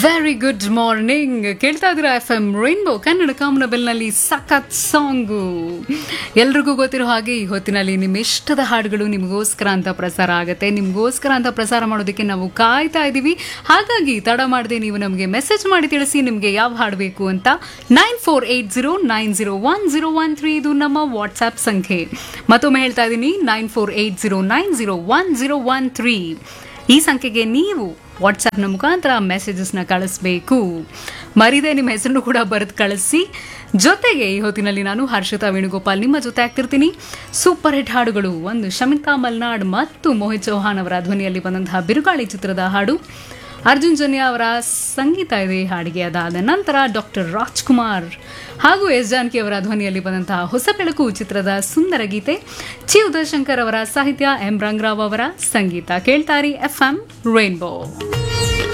very good morning ಕೇಳ್ತಾ ಇದ್ದೀರಾ F M rainbow Kannada ಕಾಮನಬೆಲ್ನಲ್ಲಿ ಸಖತ್ ಸಾಂಗು ಎಲ್ರಿಗೂ ಗೊತ್ತಿರೋ ಹಾಗೆ ಈ ಹೊತ್ತಿನಲ್ಲಿ ನಿಮ್ಮ ಇಷ್ಟದ ಹಾಡುಗಳು ನಿಮಗೋಸ್ಕರ ಅಂತ ಪ್ರಸಾರ ಆಗುತ್ತೆ ನಿಮಗೋಸ್ಕರ ಅಂತ ಪ್ರಸಾರ ಮಾಡೋದಕ್ಕೆ ನಾವು ಕಾಯ್ತಾ ಇದ್ದೀವಿ ಹಾಗಾಗಿ ತಡ ಮಾಡದೆ ನೀವು ನಮಗೆ ಮೆಸೇಜ್ ಮಾಡಿ ತಿಳಿಸಿ ನಿಮಗೆ ಯಾವ ಹಾಡು ಬೇಕು ಅಂತ nine four eight zero nine zero one zero one three ಇದು ನಮ್ಮ ವಾಟ್ಸ್ಆ್ಯಪ್ ಸಂಖ್ಯೆ ಮತ್ತೊಮ್ಮೆ ಹೇಳ್ತಾ ಇದ್ದೀನಿ nine four eight zero nine zero one zero one three ಈ ಸಂಖ್ಯೆಗೆ ನೀವು ವಾಟ್ಸಪ್ನ ಮುಖಾಂತರ ಮೆಸೇಜಸ್ನ ಕಳಿಸ್ಬೇಕು ಮರಿದೆ ನಿಮ್ಮ ಹೆಸರನ್ನು ಕೂಡ ಬರೆದು ಕಳಿಸಿ ಜೊತೆಗೆ ಈ ಹೊತ್ತಿನಲ್ಲಿ ನಾನು ಹರ್ಷಿತಾ ವೇಣುಗೋಪಾಲ್ ನಿಮ್ಮ ಜೊತೆ ಆಗ್ತಿರ್ತೀನಿ ಸೂಪರ್ ಹಿಟ್ ಹಾಡುಗಳು ಒಂದು ಶಮಿತಾ ಮಲ್ನಾಡ್ ಮತ್ತು ಮೋಹಿತ್ ಚೌಹಾನ್ ಅವರ ಧ್ವನಿಯಲ್ಲಿ ಬಂದಂತಹ ಬಿರುಗಾಳಿ ಚಿತ್ರದ ಹಾಡು ಅರ್ಜುನ್ ಜನ್ಯ ಅವರ ಸಂಗೀತ ಇದೆ ಈ ಹಾಡಿಗೆ ಅದಾದ ನಂತರ ಡಾಕ್ಟರ್ ರಾಜ್ಕುಮಾರ್ ಹಾಗೂ ಎಸ್ ಜಾನಕಿ ಅವರ ಧ್ವನಿಯಲ್ಲಿ ಬಂದಂತಹ ಹೊಸ ಬೆಳಕು ಚಿತ್ರದ ಸುಂದರ ಗೀತೆ ಚಿ ಉದಯಶಂಕರ್ ಅವರ ಸಾಹಿತ್ಯ ಎಂ ರಂಗರಾವ್ ಅವರ ಸಂಗೀತ ಕೇಳ್ತಾರಿ ಎಫ್ ಎಂ ರೈನ್ಬೋ